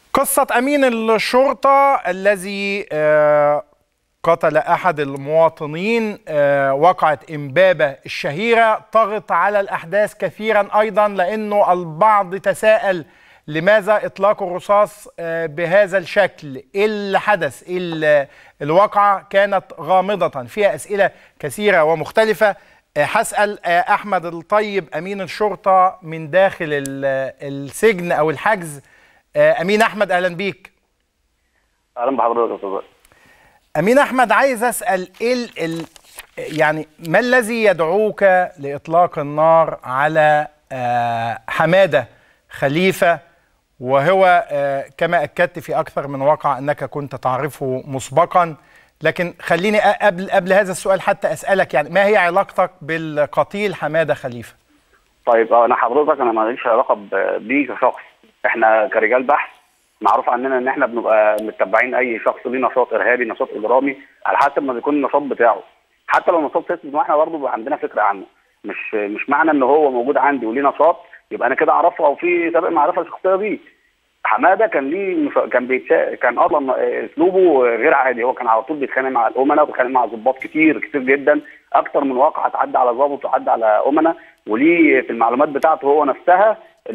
قصة أمين الشرطة الذي آه، قتل أحد المواطنين آه، وقعة إمبابة الشهيرة طغت على الأحداث كثيرا أيضا لأنه البعض تساءل لماذا إطلاق الرصاص آه، بهذا الشكل إيه اللي حدث إيه اللي- الواقعة كانت غامضة فيها أسئلة كثيرة ومختلفة آه، هسأل آه، أحمد الطيب أمين الشرطة من داخل ال- السجن أو الحجز آه، أمين أحمد أهلا بيك اهلا بحضرتك يا استاذ وائل. أمين أحمد عايز أسأل إيه ال ال يعني ما الذي يدعوك لإطلاق النار على آه، حمادة خليفة وهو آه، كما أكدت في أكثر من واقع أنك كنت تعرفه مسبقا لكن خليني أ- قبل قبل هذا السؤال حتى أسألك يعني ما هي علاقتك بالقتيل حمادة خليفة؟ طيب آه، انا حضرتك انا ماليش علاقه ب- بيه كشخص احنا كرجال بحث معروف عننا ان احنا بنبقى متبعين اي شخص ليه نشاط ارهابي نشاط اجرامي على حسب ما بيكون النشاط بتاعه حتى لو نشاط فاسد واحنا برضه بيبقى عندنا فكره عنه مش مش معنى ان هو موجود عندي وليه نشاط يبقى انا كده اعرفه او في سابق معرفه شخصيه بيه حماده كان ليه مش- كان بيتشا... كان اصلا اسلوبه غير عادي هو كان على طول بيتخانق مع الامناء وبيتخانق مع ضباط كتير كتير جدا اكتر من واقعه اتعدى على ضابط وعدى على امناء وليه في المعلومات بتاعته هو نفسها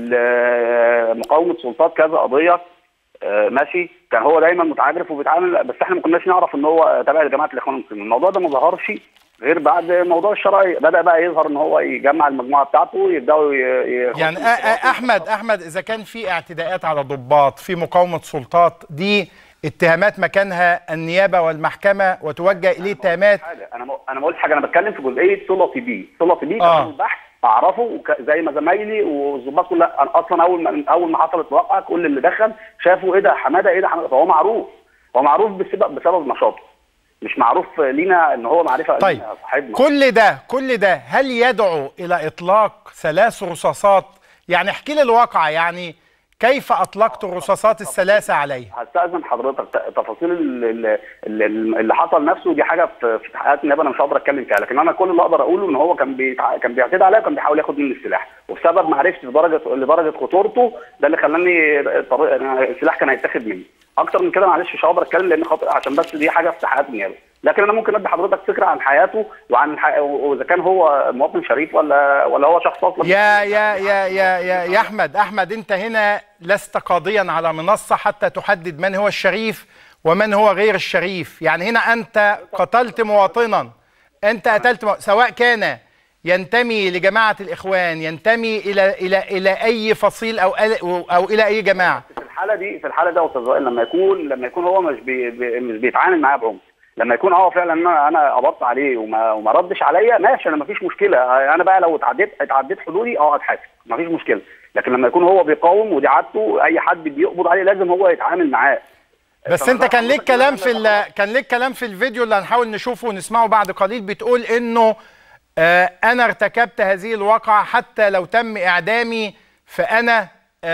ال- مقاومه سلطات كذا قضيه آه، ماشي كان هو دايما متعجرف وبيتعامل بس احنا ما كناش نعرف ان هو تابع لجماعه الاخوان المسلمين الموضوع ده ما ظهرش غير بعد موضوع الشرعيه بدا بقى يظهر ان هو يجمع المجموعه بتاعته يبداوا ي- يخشوا يعني أ- أ- احمد احمد اذا كان في اعتداءات على ضباط في مقاومه سلطات دي اتهامات مكانها النيابه والمحكمه وتوجه اليه اتهامات حاجه انا ما انا ما قلتش حاجه انا بتكلم في جزئيه صلتي بيه صلتي بيه آه. كان البحث اعرفه وك- زي ما زمايلي والظباط كلها انا اصلا اول ما اول ما حصلت الواقعه كل اللي دخل شافوا ايه ده حماده ايه ده حماده فهو معروف هو معروف بسبب بسبب نشاطه مش معروف لينا ان هو معرفه طيب لينا صاحبنا كل ده كل ده هل يدعو الى اطلاق ثلاث رصاصات يعني احكي لي الواقعه يعني كيف اطلقت الرصاصات الثلاثه عليه هستأذن حضرتك ت- تفاصيل ال- ال- ال- اللي حصل نفسه دي حاجه في في تحقيقات النيابه انا مش هقدر اتكلم فيها لكن انا كل اللي اقدر اقوله ان هو كان بيتع... كان بيعتدي عليا وكان بيحاول ياخد مني السلاح وبسبب معرفتي لدرجه لدرجه خطورته ده اللي خلاني الطريق- أنا السلاح كان هيتاخد مني اكتر من كده معلش مش هقدر اتكلم لان خاطر عشان بس دي حاجه في تحقيقات النيابه لكن انا ممكن ادي حضرتك فكره عن حياته وعن الح... واذا كان هو مواطن شريف ولا ولا هو شخص اصلا يا يا يا يا يا, يا احمد احمد انت هنا لست قاضيا على منصه حتى تحدد من هو الشريف ومن هو غير الشريف يعني هنا انت قتلت مواطنا انت قتلت مو... سواء كان ينتمي لجماعه الاخوان ينتمي الى الى الى اي فصيل او او الى اي جماعه في الحاله دي في الحاله ده يا استاذ وائل لما يكون لما يكون هو مش بي بي مش بيتعامل معايا بعنف لما يكون اه فعلا انا انا قبضت عليه وما وما ردش عليا ماشي انا مفيش مشكله انا بقى لو اتعديت اتعديت حدودي اه اتحاسب مفيش مشكله لكن لما يكون هو بيقاوم ودي عادته اي حد بيقبض عليه لازم هو يتعامل معاه بس انت كان ليك كلام في ال... كان ليك كلام في الفيديو اللي هنحاول نشوفه ونسمعه بعد قليل بتقول انه آه انا ارتكبت هذه الواقعه حتى لو تم اعدامي فانا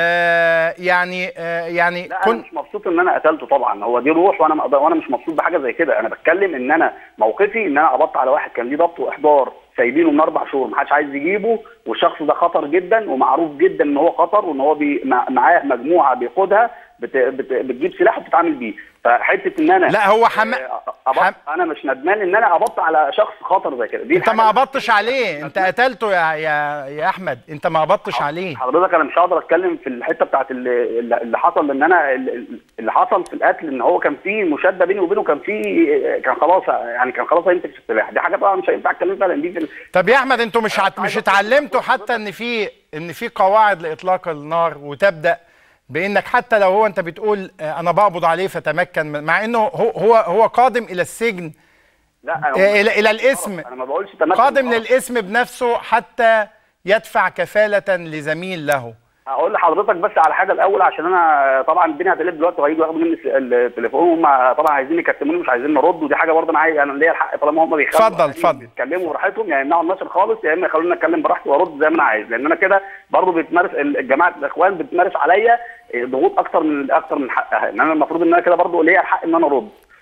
آه يعني آه يعني لا انا مش مبسوط ان انا قتلته طبعا هو دي روح وانا مقدر وانا مش مبسوط بحاجه زي كده انا بتكلم ان انا موقفي ان انا قبضت على واحد كان ليه ضبط واحضار سايبينه من اربع شهور ما حدش عايز يجيبه والشخص ده خطر جدا ومعروف جدا ان هو خطر وان هو بي مع- معاه مجموعه بيقودها بت بت بتجيب سلاح وبتتعامل بيه فحته ان انا لا هو حم... آه، قبضت انا مش ندمان ان انا قبضت على شخص خطر زي كده دي انت حاجة ما قبضتش عليه انت قتلته يا يا يا احمد انت ما قبضتش عليه حضرتك انا مش هقدر اتكلم في الحته بتاعت اللي, اللي حصل لان انا اللي حصل في القتل ان هو كان في مشاده بيني وبينه كان في كان خلاص يعني كان خلاص هيمسك في السلاح دي حاجه طبعا مش هينفع اتكلم فيها لان دي في طب يا احمد انتوا مش عت... مش اتعلمتوا حتى ان في ان في قواعد لاطلاق النار وتبدا بانك حتى لو هو انت بتقول آه، انا بقبض عليه فتمكن من- مع انه هو هو هو قادم الى السجن لا آه، الى الى الاسم انا ما بقولش تمكن قادم خالص. للاسم بنفسه حتى يدفع كفاله لزميل له هقول لحضرتك بس على حاجه الاول عشان انا طبعا الدنيا هتقلب دلوقتي وهيجوا ياخدوا مني التليفون وهم طبعا عايزين يكتموني مش عايزين نرد ودي حاجه برضه انا عايز انا ليا الحق طالما هم بيخلوا اتفضل، يعني اتفضل. يتكلموا براحتهم يا يمنعوا النشر خالص يا اما يخلوني اتكلم براحتي وارد زي ما انا عايز لان انا كده برضه بتمارس الجماعه الاخوان بتمارس عليا ضغوط اكتر من اكتر من حقها ان انا المفروض ان انا كده برضه ليا الحق ان انا ارد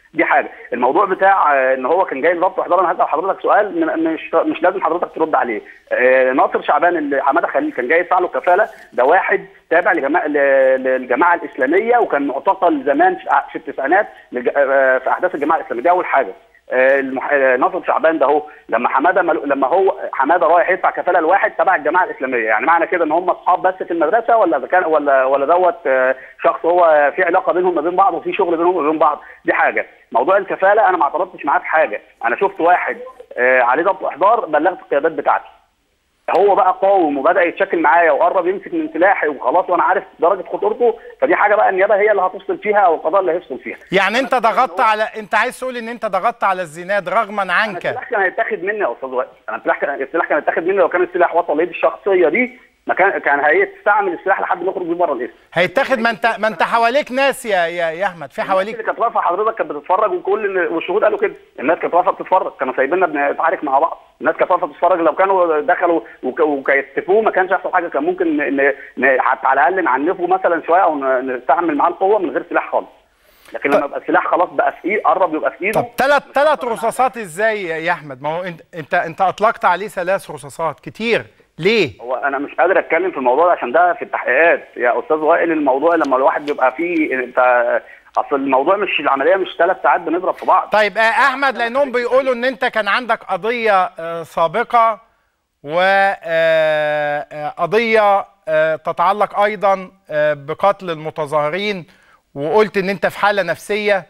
دي حاجه الموضوع بتاع آه، ان هو كان جاي ضبط احضار انا هسال حضرتك سؤال م- مش مش لازم حضرتك ترد عليه آه، ناصر شعبان اللي حماده خليل كان جاي يدفع له كفاله ده واحد تابع لجماعه ل- للجماعه الاسلاميه وكان معتقل زمان في ع- في التسعينات لج- آه، في احداث الجماعه الاسلاميه دي اول حاجه آه، المح... آه، ناصر شعبان ده هو لما حماده مل... لما هو حماده رايح يدفع كفاله لواحد تبع الجماعه الاسلاميه يعني معنى كده ان هم اصحاب بس في المدرسه ولا إذا كان ولا ولا دوت آه، شخص هو في علاقه بينهم ما بين بعض وفي شغل بينهم وبين بعض دي حاجه موضوع الكفاله انا ما اعترضتش معاه في حاجه انا شفت واحد آه، عليه ضبط احضار بلغت القيادات بتاعتي هو بقى قاوم وبدا يتشكل معايا وقرب يمسك من سلاحي وخلاص وانا عارف درجه خطورته فدي حاجه بقى النيابه هي اللي هتفصل فيها او القضاء اللي هيفصل فيها يعني انت ضغطت على انت عايز تقول ان انت ضغطت على الزناد رغما عنك السلاح كان هيتاخد مني يا استاذ وائل انا السلاح كان السلاح كان هيتاخد مني لو كان السلاح وصل لايدي الشخصيه دي ما كان كان هيستعمل السلاح لحد ما يخرج بيه بره الاسم هيتاخد ما انت ما انت حواليك ناس يا يا يا احمد في الناس حواليك اللي كانت واقفه حضرتك كانت بتتفرج وكل والشهود قالوا كده الناس كانت واقفه بتتفرج كانوا سايبيننا بنتعارك مع بعض الناس كانت واقفه بتتفرج لو كانوا دخلوا وك- وكيتفوه ما كانش هيحصل حاجه كان ممكن ن- ن- ن- حتى على الاقل نعنفه مثلا شويه او ن- نستعمل معاه القوه من غير سلاح خالص لكن لما يبقى السلاح خلاص بقى في ايد قرب يبقى في ايده طب ثلاث ثلاث رصاصات ازاي يا احمد ما هو انت انت انت اطلقت عليه ثلاث رصاصات كتير ليه هو انا مش قادر اتكلم في الموضوع ده عشان ده في التحقيقات يا استاذ وائل الموضوع لما الواحد بيبقى فيه انت اصل الموضوع مش العمليه مش ثلاث ساعات بنضرب في بعض طيب آه، احمد لانهم بيقولوا ان انت كان عندك قضيه آه، سابقه وقضيه تتعلق ايضا آه، بقتل المتظاهرين وقلت ان انت في حاله نفسيه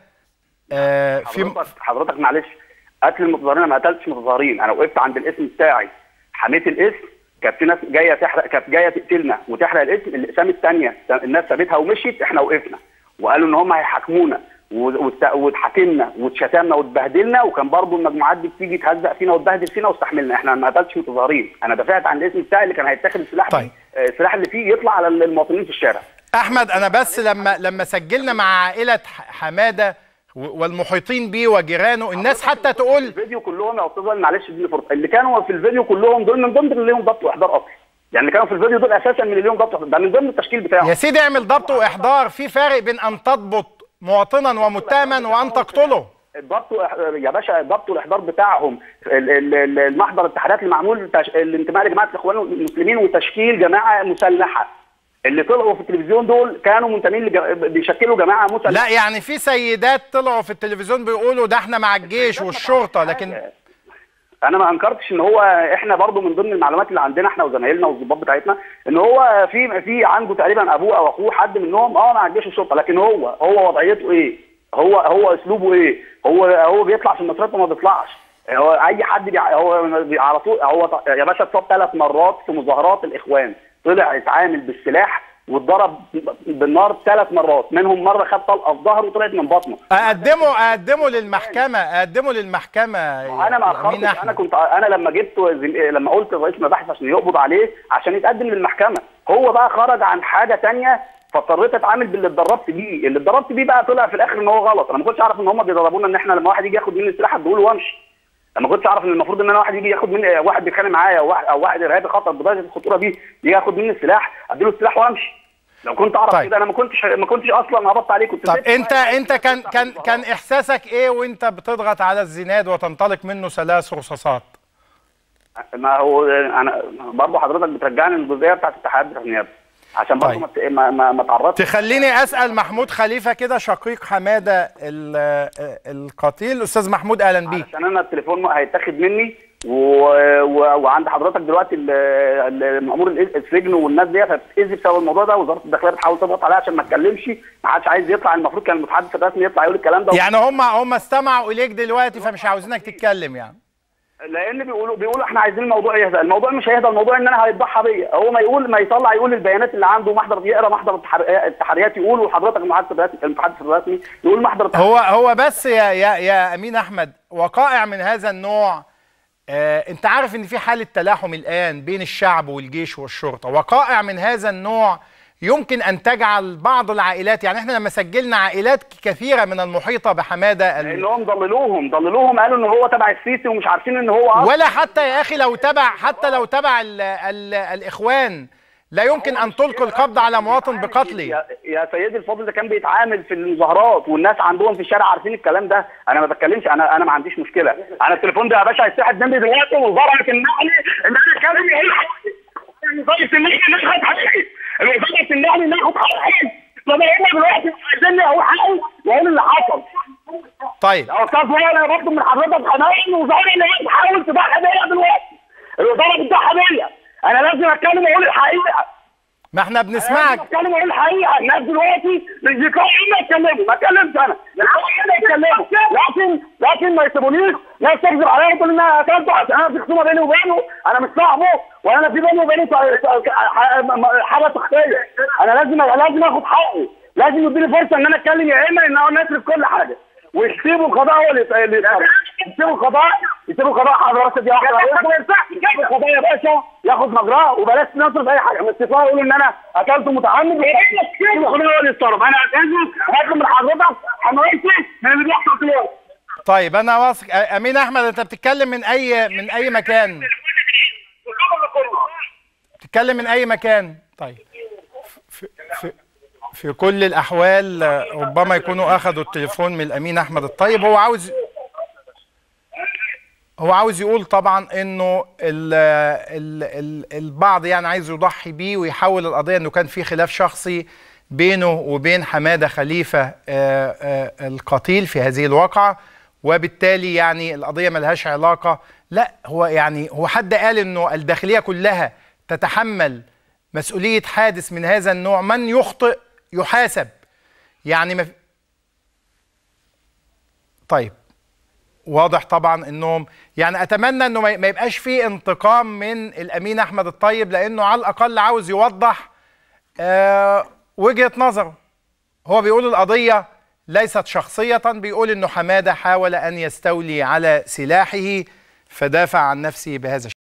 آه، في حضرتك حضرتك معلش قتل المتظاهرين أنا ما قتلتش متظاهرين انا وقفت عند الاسم بتاعي حميت الاسم كانت في ناس جايه تحرق كانت جايه تقتلنا وتحرق الاسم الاقسام الثانيه الناس سابتها ومشيت احنا وقفنا وقالوا ان هم هيحاكمونا و- وات- واتحاكمنا واتشتمنا واتبهدلنا وكان برضو المجموعات دي بتيجي تهزق فينا وتبهدل فينا واستحملنا احنا ما قتلتش متظاهرين انا دافعت عن الاسم بتاعي اللي كان هيتاخد السلاح طيب. فيه آه، السلاح اللي فيه يطلع على المواطنين في الشارع احمد انا بس لما لما سجلنا مع عائله ح- حماده و- والمحيطين بيه وجيرانه الناس حتى تقول الفيديو كلهم يا استاذ وائل معلش اديني فرصه اللي كانوا في الفيديو كلهم دول من ضمن اللي ليهم ضبط واحضار اصلا يعني اللي كانوا في الفيديو دول اساسا من اللي ليهم ضبط وإحضار. ده من ضمن التشكيل بتاعه يا سيدي اعمل ضبط واحضار في فرق بين ان تضبط مواطنا ومتهما وان تقتله الضبط وإح- يا باشا الضبط والاحضار بتاعهم ال- ال- ال- المحضر التحريات اللي معمول تش... الانتماء لجماعه الاخوان المسلمين وتشكيل جماعه مسلحه اللي طلعوا في التلفزيون دول كانوا منتمين لج... بيشكلوا جماعه مسلحه لا يعني في سيدات طلعوا في التلفزيون بيقولوا ده احنا مع الجيش والشرطه لكن انا ما انكرتش ان هو احنا برضو من ضمن المعلومات اللي عندنا احنا وزمايلنا والضباط بتاعتنا ان هو في في عنده تقريبا ابوه او اخوه حد منهم اه مع الجيش والشرطه لكن هو هو وضعيته ايه؟ هو هو اسلوبه ايه؟ هو هو بيطلع في المسيرات وما بيطلعش هو اي حد بيع... هو بي- على طول هو ط- يا باشا اتصاب ثلاث مرات في مظاهرات الاخوان طلع اتعامل بالسلاح واتضرب بالنار ثلاث مرات منهم مره خد طلقه في ظهره وطلعت من بطنه اقدمه اقدمه للمحكمه اقدمه للمحكمه يا- انا ما يا أمين اخرتش انا أحمد. كنت انا لما جبت زم- لما قلت لرئيس المباحث عشان يقبض عليه عشان يتقدم للمحكمه هو بقى خرج عن حاجه تانية فاضطريت اتعامل باللي اتدربت بيه اللي اتدربت بيه بقى طلع في الاخر ان هو غلط انا ما كنتش اعرف ان هم بيدربونا ان احنا لما واحد يجي ياخد مني السلاح اديله وامشي انا ما كنتش اعرف ان المفروض ان انا واحد يجي ياخد مني واحد بيتخانق معايا او واحد او واحد ارهابي خطر بدرجه الخطوره دي يجي ياخد مني السلاح اديله السلاح وامشي لو كنت اعرف طيب. كده انا ما كنتش ما كنتش اصلا هبطت عليه كنت طب سبت انت واحد انت كان يفتح كان المظاهرات. كان احساسك ايه وانت بتضغط على الزناد وتنطلق منه ثلاث رصاصات ما هو انا برضه حضرتك بترجعني للجزئيه بتاعت الاتحاد بتاع النيابه عشان برضه طيب. ما ت- ما ما, ما تعرضش تخليني اسال محمود خليفه كده شقيق حماده ال- القتيل استاذ محمود اهلا بيك عشان انا التليفون هيتاخد مني و... و... وعند حضرتك دلوقتي ال- ال- مأمور ال- السجن والناس دي هتتأذي بسبب الموضوع ده وزاره الداخليه بتحاول تضغط عليها عشان ما اتكلمش ما حدش عايز يطلع المفروض كان المتحدث الرسمي يطلع يقول الكلام ده يعني هم هم استمعوا اليك دلوقتي فمش عاوزينك تتكلم يعني لان بيقولوا بيقولوا احنا عايزين الموضوع يهدى الموضوع مش هيهدى الموضوع ان انا هيتضحى بيا هو ما يقول ما يطلع يقول البيانات اللي عنده محضر يقرا محضر التحر- التحريات يقول وحضرتك المتحدث الرسمي المتحدث الرسمي يقول محضر التحريات هو هو بس يا يا يا امين احمد وقائع من هذا النوع آه انت عارف ان في حاله تلاحم الان بين الشعب والجيش والشرطه وقائع من هذا النوع يمكن ان تجعل بعض العائلات يعني احنا لما سجلنا عائلات كثيره من المحيطه بحماده ال- لانهم ضللوهم ضللوهم قالوا ان هو تبع السيسي ومش عارفين ان هو أصلاً ولا حتى يا اخي لو تبع حتى لو تبع ال ال الاخوان لا يمكن ان تلقي القبض على مواطن بقتله يا, يا سيدي الفاضل ده كان بيتعامل في المظاهرات والناس عندهم في الشارع عارفين الكلام ده انا ما بتكلمش انا انا ما عنديش مشكله انا التليفون ده يا باشا هيتسحب مني دلوقتي والوزاره تمنعني ان انا اتكلم يقول الوزاره تمنعني ناخد حقي الوزاره تمنعني ناخد حقي طب انا دلوقتي عايزني اقول حقي واقول اللي حصل طيب يا استاذ وائل انا بطلب من حضرتك حمايه الوزاره اللي هي بتحاول تضحي بيا دلوقتي الوزاره بتضحي بيا انا لازم اتكلم واقول الحقيقه ما احنا انا بنسمعك بتكلم واقول الحقيقه الناس دلوقتي مش بيطلعوا ما يتكلموا ما اتكلمش انا الحقيقه يتكلموا لكن لكن ما يسيبونيش ناس تكذب عليا وتقول ان انا قتلته عشان انا في خصومه بيني وبينه انا مش صاحبه وانا في بيني وبينه حاجه شخصيه انا لازم لازم اخد حقي لازم يديني فرصه ان انا اتكلم يا اما ان انا نترك كل حاجه ويسيبوا القضاء هو اللي اللي يتصرف. يسيبوا القضاء يسيبوا القضاء حضرتك دي واحده يسيبوا القضاء يا باشا ياخد مجراه وبلاش نصرف اي حاجه من استفاء يقولوا ان انا قتلته متعمد يسيبوا القضاء هو اللي يتصرف انا هتنزل هاخد من حضرتك حمايتي من اللي بيحصل دلوقتي طيب انا واثق أ- امين احمد انت بتتكلم من اي من اي مكان بتتكلم من اي مكان طيب في, في, في كل الاحوال آه، ربما يكونوا اخذوا التليفون من الامين احمد الطيب هو عاوز هو عاوز يقول طبعا انه ال ال ال البعض يعني عايز يضحي بيه ويحول القضيه انه كان في خلاف شخصي بينه وبين حماده خليفه آه، آه، القتيل في هذه الواقعه وبالتالي يعني القضيه ملهاش علاقه لا هو يعني هو حد قال انه الداخليه كلها تتحمل مسؤوليه حادث من هذا النوع من يخطئ يحاسب يعني ما في- طيب واضح طبعا انهم يعني اتمنى انه ما ما يبقاش فيه انتقام من الامين احمد الطيب لانه على الاقل عاوز يوضح آه وجهه نظره هو بيقول القضيه ليست شخصيه بيقول انه حماده حاول ان يستولي على سلاحه فدافع عن نفسه بهذا الشكل